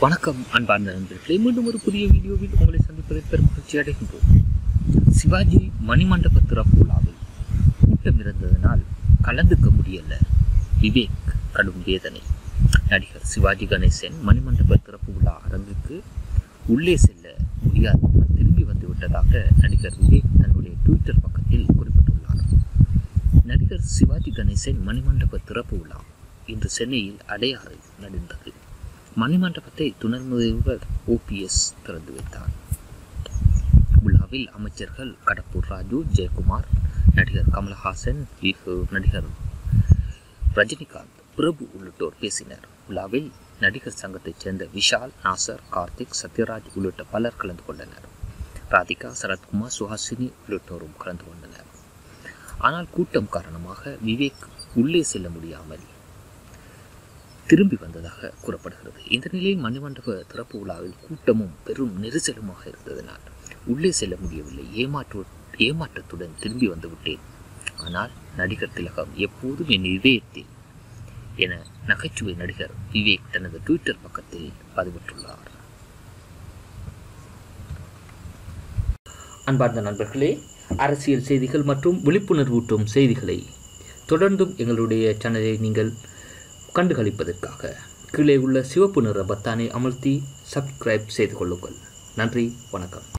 வணக்கம் அன்பார்ந்த நண்பர்களே மீண்டும் ஒரு புதிய வீடியோவில் உங்களை சந்திப்பதில் பெரும் மகிழ்ச்சி அடைகின்றோம் சிவாஜி மணிமண்டப திறப்பு விழாவில் கூட்டம் இருந்ததனால் கலந்துக்க முடியல விவேக் கடும் வேதனை நடிகர் சிவாஜி கணேசன் மணிமண்டப திறப்பு விழா அரங்குக்கு உள்ளே செல்ல முடியாததால் திரும்பி வந்து விட்டதாக நடிகர் விவேக் தன்னுடைய ட்விட்டர் பக்கத்தில் குறிப்பிட்டுள்ளார் நடிகர் சிவாஜி கணேசன் மணிமண்டப திறப்பு விழா இன்று சென்னையில் அடையாறில் நடந்தது மணிமண்டபத்தை துணர் முதல்வர் ஓபிஎஸ் திறந்து வைத்தார் விழாவில் அமைச்சர்கள் கடப்பூர் ராஜு ஜெயக்குமார் நடிகர் கமலஹாசன் இகு நடிகர் ரஜினிகாந்த் பிரபு உள்ளிட்டோர் பேசினர் விழாவில் நடிகர் சங்கத்தைச் சேர்ந்த விஷால் நாசர் கார்த்திக் சத்யராஜ் உள்ளிட்ட பலர் கலந்து கொண்டனர் ராதிகா சரத்குமார் சுஹாசினி உள்ளிட்டோரும் கலந்து கொண்டனர் ஆனால் கூட்டம் காரணமாக விவேக் உள்ளே செல்ல முடியாமல் திரும்பி வந்ததாக கூறப்படுகிறது இந்த நிலையில் மணிமண்டப திறப்பு விழாவில் கூட்டமும் பெரும் நெரிசலுமாக இருந்ததனால் உள்ளே செல்ல முடியவில்லை ஏமாற்று ஏமாற்றத்துடன் திரும்பி வந்து விட்டேன் ஆனால் நடிகர் திலகம் எப்போதும் என் இதயத்தில் என நகைச்சுவை நடிகர் விவேக் தனது ட்விட்டர் பக்கத்தில் பதிவிட்டுள்ளார் அன்பார்ந்த நண்பர்களே அரசியல் செய்திகள் மற்றும் விழிப்புணர்வூட்டும் செய்திகளை தொடர்ந்தும் எங்களுடைய சேனலை நீங்கள் கண்டுகளிப்பதற்காக கீழே உள்ள சிவப்பு நிற பத்தானை அமர்த்தி சப்ஸ்கிரைப் செய்து கொள்ளுங்கள் நன்றி வணக்கம்